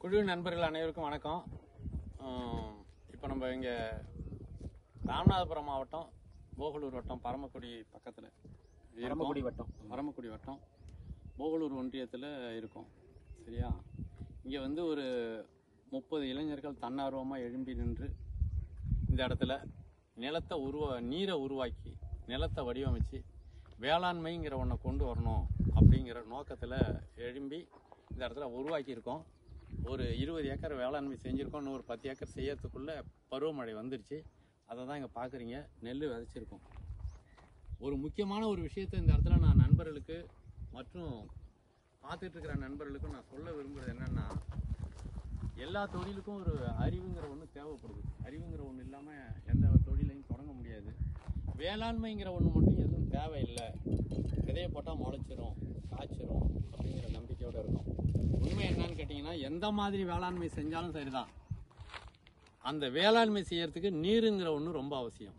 குழு நண்பர்கள் அனைவருக்கும் வணக்கம் இப்போ நம்ம இங்கே ராமநாதபுரம் மாவட்டம் போகலூர் வட்டம் பரமக்குடி பக்கத்தில் பரமக்குடி வட்டம் பரமக்குடி வட்டம் போகலூர் ஒன்றியத்தில் இருக்கோம் சரியா இங்கே வந்து ஒரு முப்பது இளைஞர்கள் தன்னார்வமாக எழும்பி நின்று இந்த இடத்துல நிலத்தை உருவா நீரை உருவாக்கி நிலத்தை வடிவமைச்சு வேளாண்மைங்கிற ஒன்றை கொண்டு வரணும் அப்படிங்கிற நோக்கத்தில் எழும்பி இந்த இடத்துல உருவாக்கியிருக்கோம் ஒரு இருபது ஏக்கர் வேளாண்மை செஞ்சுருக்கோம் இன்னும் ஒரு பத்து ஏக்கர் செய்யறதுக்குள்ளே பருவமழை வந்துருச்சு அதை தான் இங்கே பார்க்குறீங்க நெல் விதைச்சிருக்கோம் ஒரு முக்கியமான ஒரு விஷயத்தை இந்த இடத்துல நான் நண்பர்களுக்கு மற்றும் பார்த்துட்டு இருக்கிற நண்பர்களுக்கும் நான் சொல்ல விரும்புகிறது என்னென்னா எல்லா தொழிலுக்கும் ஒரு அறிவுங்கிற ஒன்று தேவைப்படுது அறிவுங்கிற ஒன்று இல்லாமல் எந்த தொழிலையும் தொடங்க முடியாது வேளாண்மைங்கிற ஒன்று மட்டும் எதுவும் தேவையில்லை விதையை போட்டால் முளைச்சிரும் காய்ச்சிரும் அப்படிங்கிற நம்பிக்கையோடு இருக்கும் உண்மை என்னன்னு கேட்டிங்கன்னா எந்த மாதிரி வேளாண்மை செஞ்சாலும் சரிதான் அந்த வேளாண்மை செய்யறதுக்கு நீருங்கிற ஒன்று ரொம்ப அவசியம்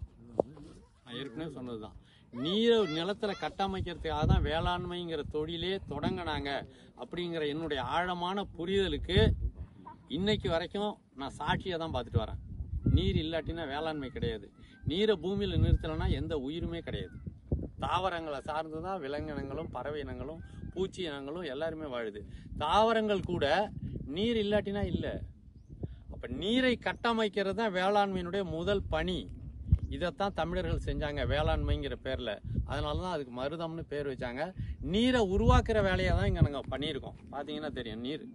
நான் ஏற்கனவே சொன்னது தான் நீரை நிலத்தில் கட்டமைக்கிறதுக்காக தான் வேளாண்மைங்கிற தொழிலே தொடங்கினாங்க அப்படிங்கிற என்னுடைய ஆழமான புரிதலுக்கு இன்னைக்கு வரைக்கும் நான் சாட்சியாக தான் பார்த்துட்டு வரேன் நீர் இல்லாட்டினா வேளாண்மை கிடையாது நீரை பூமியில் நிறுத்தலைன்னா எந்த உயிருமே கிடையாது தாவரங்களை சார்ந்து தான் விலங்கினங்களும் பறவை இனங்களும் பூச்சி இனங்களும் எல்லாருமே வாழுது தாவரங்கள் கூட நீர் இல்லாட்டினா இல்லை அப்ப நீரை கட்டமைக்கிறது தான் வேளாண்மையினுடைய முதல் பணி இதைத்தான் தமிழர்கள் செஞ்சாங்க வேளாண்மைங்கிற பேர்ல அதனால தான் அதுக்கு மருதம்னு பேர் வச்சாங்க நீரை உருவாக்குற வேலையை தான் இங்க நாங்கள் பண்ணியிருக்கோம் பார்த்தீங்கன்னா தெரியும் நீர்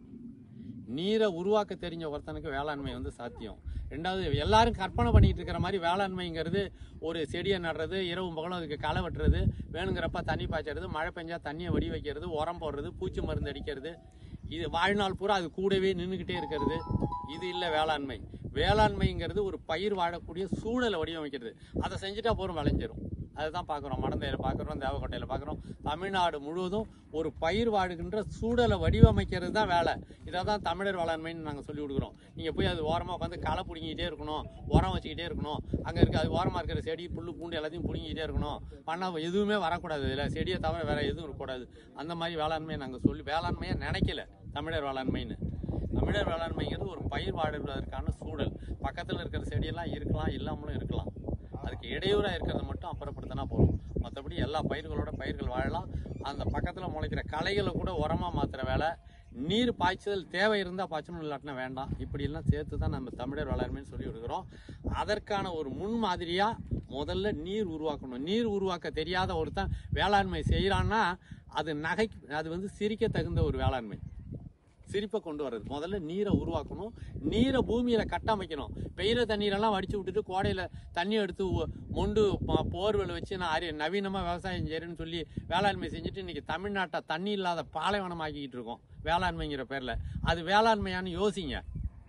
நீரை உருவாக்க தெரிஞ்ச ஒருத்தனுக்கு வேளாண்மை வந்து சாத்தியம் ரெண்டாவது எல்லாரும் கற்பனை பண்ணிட்டு இருக்கிற மாதிரி வேளாண்மைங்கிறது ஒரு செடியை நடுறது இரவு பகலும் அதுக்கு களை வெட்டுறது வேணுங்கிறப்ப தண்ணி பாய்ச்சறது மழை பெஞ்சா தண்ணியை வடி வைக்கிறது உரம் போடுறது பூச்சி மருந்து அடிக்கிறது இது வாழ்நாள் பூரா அது கூடவே நின்றுக்கிட்டே இருக்கிறது இது இல்லை வேளாண்மை வேளாண்மைங்கிறது ஒரு பயிர் வாழக்கூடிய சூழலை வடிவமைக்கிறது அதை செஞ்சுட்டா போதும் விளைஞ்சிரும் அதுதான் பார்க்குறோம் மடந்தையில் பார்க்குறோம் தேவக்கோட்டையில் பார்க்குறோம் தமிழ்நாடு முழுவதும் ஒரு பயிர் வாழுகின்ற சூழலை வடிவமைக்கிறது தான் வேலை இதை தான் தமிழர் வேளாண்மைன்னு நாங்கள் சொல்லி கொடுக்குறோம் நீங்கள் போய் அது ஓரமாக உட்காந்து களை பிடிங்கிட்டே இருக்கணும் உரம் வச்சுக்கிட்டே இருக்கணும் அங்கே இருக்க அது ஓரமாக இருக்கிற செடி புல் பூண்டு எல்லாத்தையும் பிடிங்கிட்டே இருக்கணும் பண்ணால் எதுவுமே வரக்கூடாது இதில் செடியை தவிர வேற எதுவும் இருக்கக்கூடாது அந்த மாதிரி வேளாண்மையை நாங்கள் சொல்லி வேளாண்மையை நினைக்கல தமிழர் வேளாண்மைன்னு தமிழர் வேளாண்மைங்கிறது ஒரு பயிர் வாழுவதற்கான சூழல் பக்கத்தில் இருக்கிற செடியெல்லாம் இருக்கலாம் இல்லாமலும் இருக்கலாம் அதுக்கு இடையூறாக இருக்கிறத மட்டும் அப்புறப்படுத்தினா போதும் மற்றபடி எல்லா பயிர்களோட பயிர்கள் வாழலாம் அந்த பக்கத்தில் முளைக்கிற களைகளை கூட உரமாக மாற்றுற வேலை நீர் பாய்ச்சல் தேவை இருந்தால் பாய்ச்சணும் இல்லாட்டினா வேண்டாம் இப்படியெல்லாம் சேர்த்து தான் நம்ம தமிழர் வேளாண்மைன்னு சொல்லி கொடுக்குறோம் அதற்கான ஒரு முன்மாதிரியாக முதல்ல நீர் உருவாக்கணும் நீர் உருவாக்க தெரியாத ஒருத்தன் வேளாண்மை செய்கிறான்னா அது நகை அது வந்து சிரிக்க தகுந்த ஒரு வேளாண்மை சிரிப்பை கொண்டு வர்றது முதல்ல நீரை உருவாக்கணும் நீரை பூமியில கட்டமைக்கணும் பெய்கிற தண்ணீரெல்லாம் வடிச்சு விட்டுட்டு கோடையில தண்ணி எடுத்து ஒ- மொண்டு ப- போர்வெல் வச்சு நான் அறி நவீனமா விவசாயம் செய்யறேன்னு சொல்லி வேளாண்மை செஞ்சுட்டு இன்னைக்கு தமிழ்நாட்டை தண்ணி இல்லாத பாலைவனம் ஆக்கிக்கிட்டு இருக்கோம் வேளாண்மைங்கிற பேர்ல அது வேளாண்மையான்னு யோசிங்க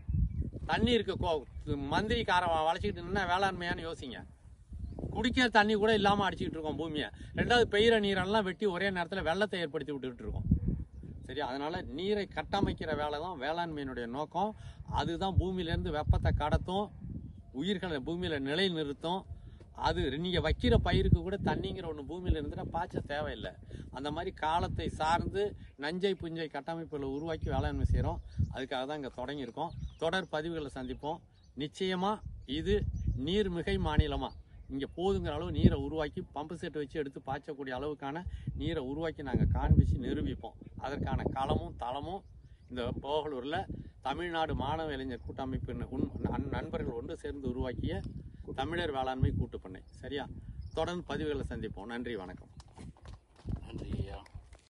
தண்ணி இருக்க கோ மந்திரிக்காரன் வளைச்சிக்கிட்டு நின்னா வேளாண்மையான்னு யோசிங்க குடிக்கிற தண்ணி கூட இல்லாம அடிச்சுக்கிட்டு இருக்கோம் பூமியை ரெண்டாவது பெய்கிற நீரெல்லாம் வெட்டி ஒரே நேரத்துல வெள்ளத்தை ஏற்படுத்தி விட்டுக்கிட்டு இருக்கோம் சரி அதனால நீரை கட்டமைக்கிற வேலை தான் வேளாண்மையினுடைய நோக்கம் அதுதான் பூமியிலேருந்து வெப்பத்தை கடத்தும் உயிர்களை பூமியில நிலை நிறுத்தும் அது நீங்க வைக்கிற பயிருக்கு கூட தண்ணிங்கிற ஒன்று பூமியில இருந்துட்டா பாய்ச்ச தேவையில்லை அந்த மாதிரி காலத்தை சார்ந்து நஞ்சை புஞ்சை கட்டமைப்புகளை உருவாக்கி வேளாண்மை செய்கிறோம் அதுக்காக தான் இங்கே தொடங்கியிருக்கோம் தொடர் பதிவுகளை சந்திப்போம் நிச்சயமா இது நீர்மிகை மாநிலமா இங்கே போதுங்கிற அளவு நீரை உருவாக்கி பம்பு செட் வச்சு எடுத்து பாய்ச்சக்கூடிய அளவுக்கான நீரை உருவாக்கி நாங்கள் காண்பிச்சு நிரூபிப்போம் அதற்கான களமும் தளமும் இந்த போகலூரில் தமிழ்நாடு மாணவ இளைஞர் கூட்டமைப்பு உன் நண்- நண்பர்கள் ஒன்று சேர்ந்து உருவாக்கிய தமிழர் வேளாண்மை கூட்டுப்பண்ணை சரியா தொடர்ந்து பதிவுகளை சந்திப்போம் நன்றி வணக்கம்